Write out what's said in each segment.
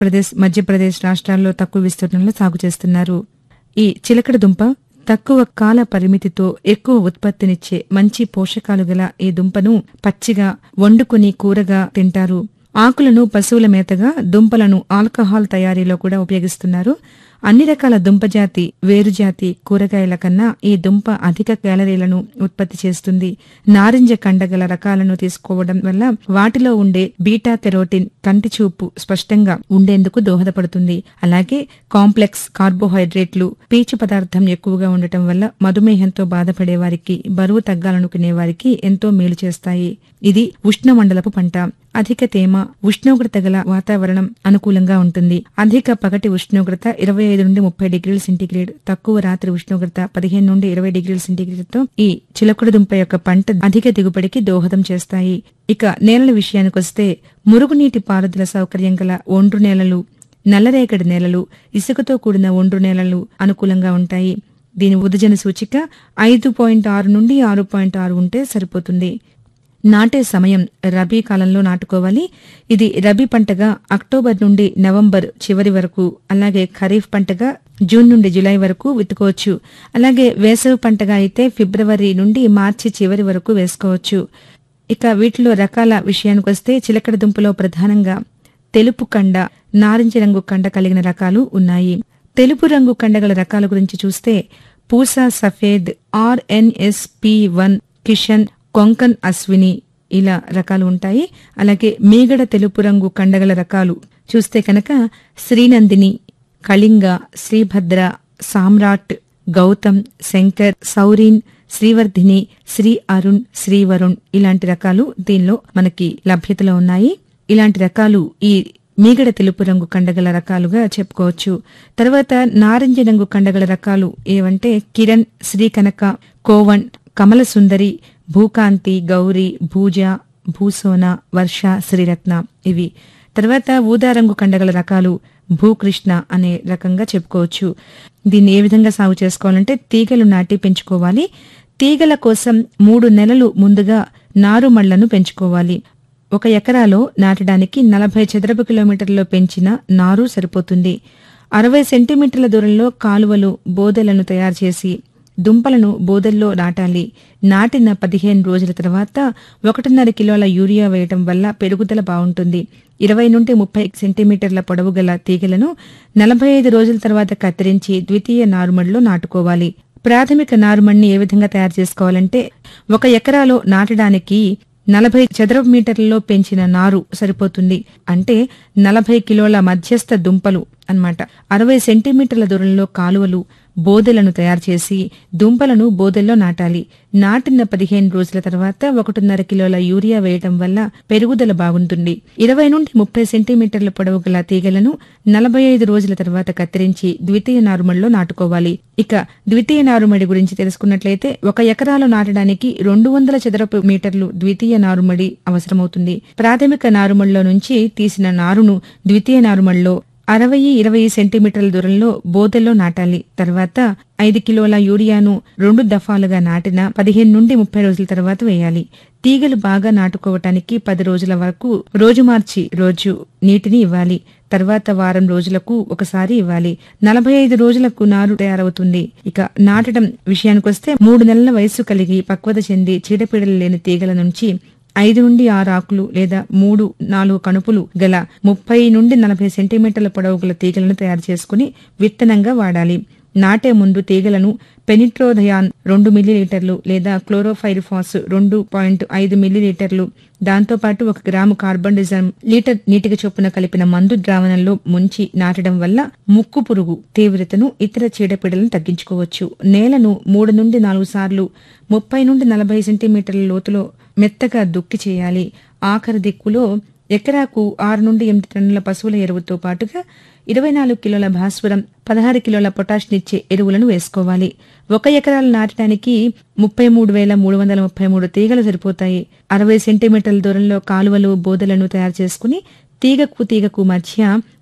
ప్రదేశ్ మధ్యప్రదేశ్ రాష్ట్రాల్లో తక్కువ విస్తీర్ణంలో సాగు చేస్తున్నారు ఈ చిలకడ దుంప తక్కువ కాల పరిమితితో ఎక్కువ ఉత్పత్తినిచ్చే మంచి పోషకాలు గల ఈ దుంపను పచ్చిగా వండుకుని కూరగా తింటారు ఆకులను పశువుల మేతగా దుంపలను ఆల్కహాల్ తయారీలో కూడా ఉపయోగిస్తున్నారు అన్ని రకాల దుంపజాతి వేరుజాతి కూరగాయల కన్నా ఈ దుంప అధిక క్యాలరీలను ఉత్పత్తి చేస్తుంది నారింజ కండగల రకాలను తీసుకోవడం వల్ల వాటిలో ఉండే బీటా కెరోటిన్ కంటి చూపు స్పష్టంగా ఉండేందుకు దోహదపడుతుంది అలాగే కాంప్లెక్స్ కార్బోహైడ్రేట్లు పీచు పదార్థం ఎక్కువగా ఉండటం వల్ల మధుమేహంతో బాధపడే వారికి బరువు తగ్గాలనుకునే వారికి ఎంతో మేలు చేస్తాయి ఇది ఉష్ణమండలపు పంట అధిక తేమ ఉష్ణోగ్రత గల వాతావరణం అనుకూలంగా ఉంటుంది అధిక పగటి ఉష్ణోగ్రత ఇరవై ఐదు నుండి ముప్పై డిగ్రీల సెంటీగ్రేడ్ తక్కువ రాత్రి ఉష్ణోగ్రత పదిహేను నుండి ఇరవై డిగ్రీల సెంటీగ్రేడ్ తో ఈ చిలకడ దుంప యొక్క పంట అధిక దిగుబడికి దోహదం చేస్తాయి ఇక నేలల విషయానికొస్తే మురుగునీటి పారుదల సౌకర్యం గల ఒండ్రు నేలలు నల్లరేగడి నేలలు ఇసుకతో కూడిన ఒండ్రు నేలలు అనుకూలంగా ఉంటాయి దీని ఉదజన సూచిక ఐదు పాయింట్ ఆరు నుండి ఆరు పాయింట్ ఆరు ఉంటే సరిపోతుంది నాటే సమయం రబీ కాలంలో నాటుకోవాలి ఇది రబీ పంటగా అక్టోబర్ నుండి నవంబర్ చివరి వరకు అలాగే ఖరీఫ్ పంటగా జూన్ నుండి జులై వరకు విత్తుకోవచ్చు అలాగే వేసవి పంటగా అయితే ఫిబ్రవరి నుండి మార్చి చివరి వరకు వేసుకోవచ్చు ఇక వీటిలో రకాల విషయానికొస్తే చిలకడ దుంపలో ప్రధానంగా తెలుపు కండ నారింజ రంగు కండ కలిగిన రకాలు ఉన్నాయి తెలుపు రంగు కండగల రకాల గురించి చూస్తే Pusa Safed RNS P one Kishan Konkan Ashwini ఇలా రకాలు ఉంటాయి అలాగే మీగడ తెలుపు రంగు కండగల రకాలు చూస్తే కనుక శ్రీనందిని కళింగ శ్రీభద్ర సామ్రాట్ గౌతమ్ శంకర్ సౌరీన్ శ్రీవర్ధిని శ్రీ అరుణ్ శ్రీవరుణ్ ఇలాంటి రకాలు దీనిలో మనకి లభ్యతలో ఉన్నాయి ఇలాంటి రకాలు ఈ మీగడ తెలుపు రంగు కండగల రకాలుగా చెప్పుకోవచ్చు తర్వాత నారింజ రంగు కండగల రకాలు ఏవంటే కిరణ్ శ్రీకనక కోవన్ కమల సుందరి భూకాంతి గౌరి భూజ భూసోన వర్ష శ్రీరత్న ఇవి తర్వాత ఊదా రంగు కండగల రకాలు భూకృష్ణ అనే రకంగా చెప్పుకోవచ్చు దీన్ని ఏ విధంగా సాగు చేసుకోవాలంటే తీగలు నాటి పెంచుకోవాలి తీగల కోసం మూడు నెలలు ముందుగా నారుమళ్లను పెంచుకోవాలి ఒక ఎకరాలో నాటడానికి నలభై చదరపు కిలోమీటర్లో పెంచిన నారు సరిపోతుంది అరవై సెంటీమీటర్ల దూరంలో కాలువలు బోదెలను తయారు చేసి దుంపలను బోదెల్లో నాటాలి నాటిన పదిహేను రోజుల తర్వాత ఒకటిన్నర కిలోల యూరియా వేయటం వల్ల పెరుగుదల బాగుంటుంది ఇరవై నుండి ముప్పై సెంటీమీటర్ల పొడవు గల తీగలను నలభై ఐదు రోజుల తర్వాత కత్తిరించి ద్వితీయ నారుమడిలో నాటుకోవాలి ప్రాథమిక నారుమడిని ఏ విధంగా తయారు చేసుకోవాలంటే ఒక ఎకరాలో నాటడానికి నలభై చదరపు మీటర్లలో పెంచిన నారు సరిపోతుంది అంటే నలభై కిలోల మధ్యస్థ దుంపలు అన్నమాట అరవై సెంటీమీటర్ల దూరంలో కాలువలు బోదెలను తయారు చేసి దుంపలను బోదెల్లో నాటాలి నాటిన పదిహేను రోజుల తర్వాత ఒకటిన్నర కిలోల యూరియా వేయటం వల్ల పెరుగుదల బాగుంటుంది ఇరవై నుండి ముప్పై సెంటీమీటర్ల పొడవు గల తీగలను నలభై ఐదు రోజుల తర్వాత కత్తిరించి ద్వితీయ నారుమడిలో నాటుకోవాలి ఇక ద్వితీయ నారుమడి గురించి తెలుసుకున్నట్లయితే ఒక ఎకరాలో నాటడానికి రెండు వందల చదరపు మీటర్లు ద్వితీయ నారుమడి అవసరమవుతుంది ప్రాథమిక నారుమడిలో నుంచి తీసిన నారును ద్వితీయ నారుమడిలో అరవై ఇరవై సెంటీమీటర్ల దూరంలో బోదెల్లో నాటాలి తర్వాత ఐదు కిలోల యూరియాను రెండు దఫాలుగా నాటిన పదిహేను నుండి ముప్పై రోజుల తర్వాత వేయాలి తీగలు బాగా నాటుకోవటానికి పది రోజుల వరకు రోజు మార్చి రోజు నీటిని ఇవ్వాలి తర్వాత వారం రోజులకు ఒకసారి ఇవ్వాలి నలభై ఐదు రోజులకు నారు తయారవుతుంది ఇక నాటడం విషయానికొస్తే మూడు నెలల వయస్సు కలిగి పక్వత చెంది చీడపీడలు లేని తీగల నుంచి ఐదు నుండి ఆరు ఆకులు లేదా మూడు నాలుగు కణుపులు గల ముప్పై నుండి నలభై సెంటీమీటర్ల పొడవు గల తీగలను తయారు చేసుకుని విత్తనంగా వాడాలి నాటే ముందు తీగలను పెనిట్రోధయాన్ రెండు మిల్లీలీటర్లు లేదా క్లోరోఫైరిఫాస్ రెండు పాయింట్ ఐదు మిల్లీలీటర్లు దాంతోపాటు ఒక గ్రాము కార్బన్ డిజైన్ లీటర్ నీటికి చొప్పున కలిపిన మందు ద్రావణంలో ముంచి నాటడం వల్ల ముక్కు పురుగు తీవ్రతను ఇతర చీడపీడలను తగ్గించుకోవచ్చు నేలను మూడు నుండి నాలుగు సార్లు ముప్పై నుండి నలభై సెంటీమీటర్ల లోతులో మెత్తగా దుక్కి చేయాలి ఆఖరి దిక్కులో ఎకరాకు ఆరు నుండి ఎనిమిది టన్నుల పశువుల ఎరువుతో పాటుగా ఇరవై నాలుగు కిలోల భాస్వరం పదహారు కిలోల పొటాష్నిచ్చే ఎరువులను వేసుకోవాలి ఒక ఎకరాలు నాటడానికి ముప్పై మూడు వేల మూడు వందల ముప్పై మూడు తీగలు సరిపోతాయి అరవై సెంటీమీటర్ల దూరంలో కాలువలు బోదలను తయారు చేసుకుని తీగకు తీగకు మధ్య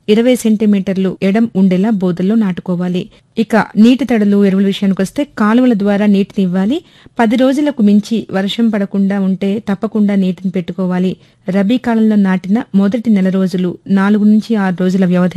ఇరవై సెంటీమీటర్లు ఎడం ఉండేలా బోదల్లో నాటుకోవాలి ఇక నీటి తడులు ఎరువుల విషయానికి వస్తే కాలువల ద్వారా నీటిని ఇవ్వాలి పది రోజులకు మించి వర్షం పడకుండా ఉంటే తప్పకుండా నీటిని పెట్టుకోవాలి రబీ కాలంలో నాటిన మొదటి నెల రోజులు నాలుగు నుంచి ఆరు రోజుల వ్యవధి